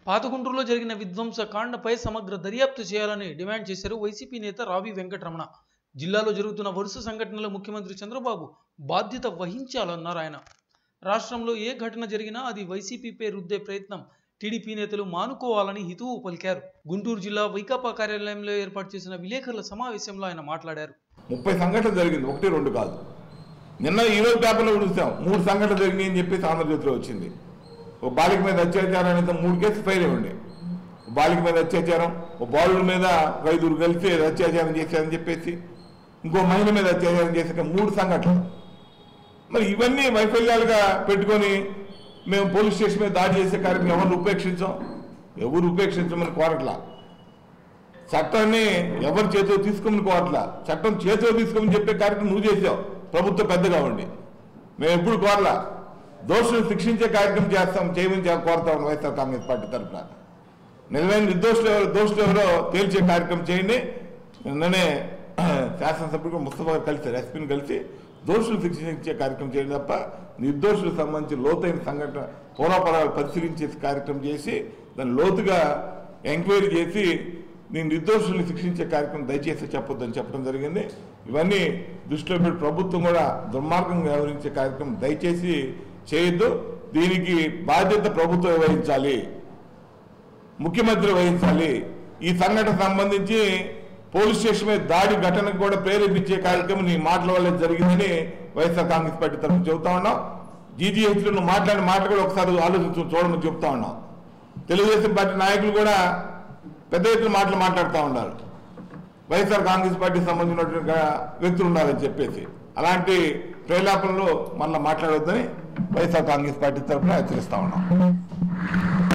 పాతగుంటూరులో జరిగిన విధ్వంస కాండపై సమగ్ర దర్యాప్తు చేయాలని డిమాండ్ చేశారు వైసీపీ నేత రావి వెంకటరమణ జిల్లాలో జరుగుతున్న వరుస సంఘటనల ముఖ్యమంత్రి చంద్రబాబు బాధ్యత వహించాలన్నారు ఆయన రాష్ట్రంలో ఏ ఘటన జరిగినా అది వైసీపీపై రుద్దే ప్రయత్నం టీడీపీ నేతలు మానుకోవాలని హితువు పలికారు గుంటూరు జిల్లా వైకాపా కార్యాలయంలో ఏర్పాటు చేసిన విలేకరుల సమావేశంలో ఆయన మాట్లాడారు ముప్పై సంఘటనలు జరిగింది ఒకటి రెండు కాదు నిన్న ఈరోజు పేపర్లో చూసాం మూడు సంఘటనలు జరిగినాయి అని చెప్పేసి ఆంధ్రజ్యోతిలో వచ్చింది ఒక బాలిక మీద అత్యాచారం అనేది మూడు కేసులు ఫైల్ అయ్యండి ఒక బాలిక మీద అత్యాచారం ఒక బాలుడి మీద ఒక ఐదుగురు కలిసి అత్యాచారం చేశారని చెప్పేసి ఇంకో మహిళ మీద అత్యాచారం చేశాక మూడు సంఘటనలు మరి ఇవన్నీ వైఫల్యాలుగా పెట్టుకొని మేము పోలీస్ స్టేషన్ మీద దాడి చేసే కార్యక్రమం ఎవరిని ఉపేక్షించాం ఎవరు ఉపేక్షించమని కోరట్లా చట్టాన్ని ఎవరి చేతిలో తీసుకోమని కోరట్లా చట్టం చేతిలో తీసుకోమని చెప్పే కార్యక్రమం నువ్వు చేసావు ప్రభుత్వం పెద్దగా ఉండి మేము ఎప్పుడు కోరలా దోషులు శిక్షించే కార్యక్రమం చేస్తాం చేయమని చే- కోరుతా ఉన్నాం వైఎస్ఆర్ కాంగ్రెస్ పార్టీ తరఫున నిజమైన నిర్దోషులు ఎవరు దోషులు ఎవరో తేల్చే కార్యక్రమం చేయండి నిన్ననే శాసనసభ్యుడు ముస్తఫా గారు కలిసి ఎస్పీని కలిసి దోషులు శిక్షించే కార్యక్రమం చేయండి తప్ప నిర్దోషులకు సంబంధించి లోతైన సంఘటన పూర్వపరాలు పరిశీలించే కార్యక్రమం చేసి దాన్ని లోతుగా ఎంక్వైరీ చేసి నేను నిర్దోషుల్ని శిక్షించే కార్యక్రమం దయచేసి చెప్పొద్దని చెప్పడం జరిగింది ఇవన్నీ దృష్టిలో పెట్టి ప్రభుత్వం కూడా దుర్మార్గంగా వ్యవహరించే కార్యక్రమం దయచేసి చేయొద్దు దీనికి బాధ్యత ప్రభుత్వం వహించాలి ముఖ్యమంత్రి వహించాలి ఈ సంఘటన సంబంధించి పోలీస్ స్టేషన్ మీద దాడి ఘటనకు కూడా ప్రేరేపించే కార్యక్రమం నీ మాటల వల్ల జరిగిందని వైఎస్ఆర్ కాంగ్రెస్ పార్టీ తరఫున చెబుతా ఉన్నాం జీజీహెచ్లో నువ్వు మాట్లాడిన మాటలు కూడా ఒకసారి ఆలోచించు చూడమని చెప్తా ఉన్నాం తెలుగుదేశం పార్టీ నాయకులు కూడా పెద్ద ఎత్తున మాటలు మాట్లాడుతూ ఉన్నారు వైఎస్ఆర్ కాంగ్రెస్ పార్టీకి సంబంధించినటువంటి వ్యక్తులు ఉన్నారని చెప్పేసి అలాంటి ప్రేలాపనలో మళ్ళీ మాట్లాడొద్దని వైఎస్ఆర్ కాంగ్రెస్ పార్టీ తరఫున హెచ్చరిస్తా ఉన్నాం